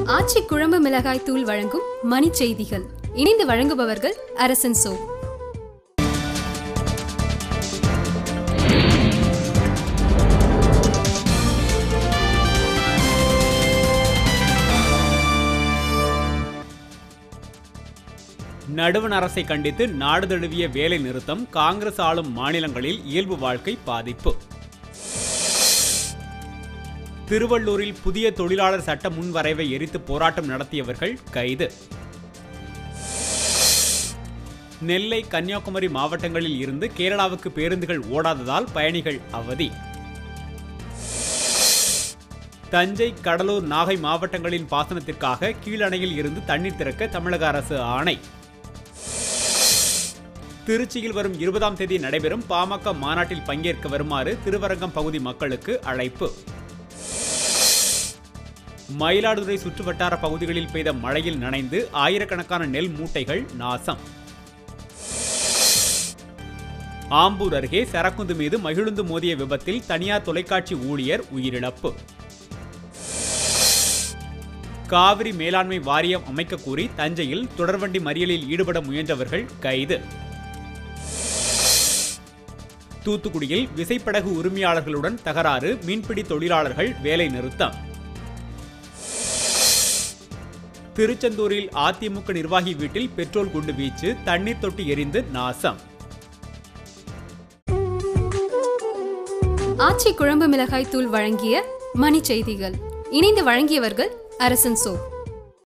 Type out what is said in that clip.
ஆச்சி குழம்பு மிளகாய் தூள் வழங்கும் மணி செய்திகள் இணைந்து வழங்குபவர்கள் அரசன் சோ நடுவண் அரசை கண்டித்து நாடு தழுவிய வேலை நிறுத்தம் காங்கிரஸ் ஆளும் மாநிலங்களில் இயல்பு வாழ்க்கை பாதிப்பு திருவள்ளூரில் புதிய தொழிலாளர் சட்ட முன்வரைவை எரித்து போராட்டம் நடத்தியவர்கள் கைது நெல்லை கன்னியாகுமரி மாவட்டங்களில் இருந்து கேரளாவுக்கு பேருந்துகள் ஓடாததால் பயணிகள் அவதி தஞ்சை கடலூர் நாகை மாவட்டங்களின் பாசனத்திற்காக கீழணையில் இருந்து தண்ணீர் திறக்க தமிழக அரசு ஆணை திருச்சியில் வரும் இருபதாம் தேதி நடைபெறும் பாமக மாநாட்டில் பங்கேற்க வருமாறு திருவரங்கம் பகுதி மக்களுக்கு அழைப்பு மயிலாடுதுறை சுற்றுவட்டார பகுதிகளில் பெய்த மழையில் நனைந்து ஆயிரக்கணக்கான நெல் மூட்டைகள் நாசம் ஆம்பூர் அருகே சரக்குந்து மீது மகிழுந்து மோதிய விபத்தில் தனியார் தொலைக்காட்சி ஊழியர் உயிரிழப்பு காவிரி மேலாண்மை வாரியம் அமைக்க கோரி தஞ்சையில் தொடர்வண்டி மறியலில் ஈடுபட முயன்றவர்கள் கைது தூத்துக்குடியில் விசைப்படகு உரிமையாளர்களுடன் தகராறு மீன்பிடி தொழிலாளர்கள் வேலை நிறுத்தம் திருச்செந்தூரில் அதிமுக நிர்வாகி வீட்டில் பெட்ரோல் குண்டு வீச்சு தண்ணீர் தொட்டி எரிந்து நாசம் ஆச்சி குழம்பு மிளகாய் தூள் வழங்கிய மணி செய்திகள் இணைந்து வழங்கியவர்கள் அரசன் சோ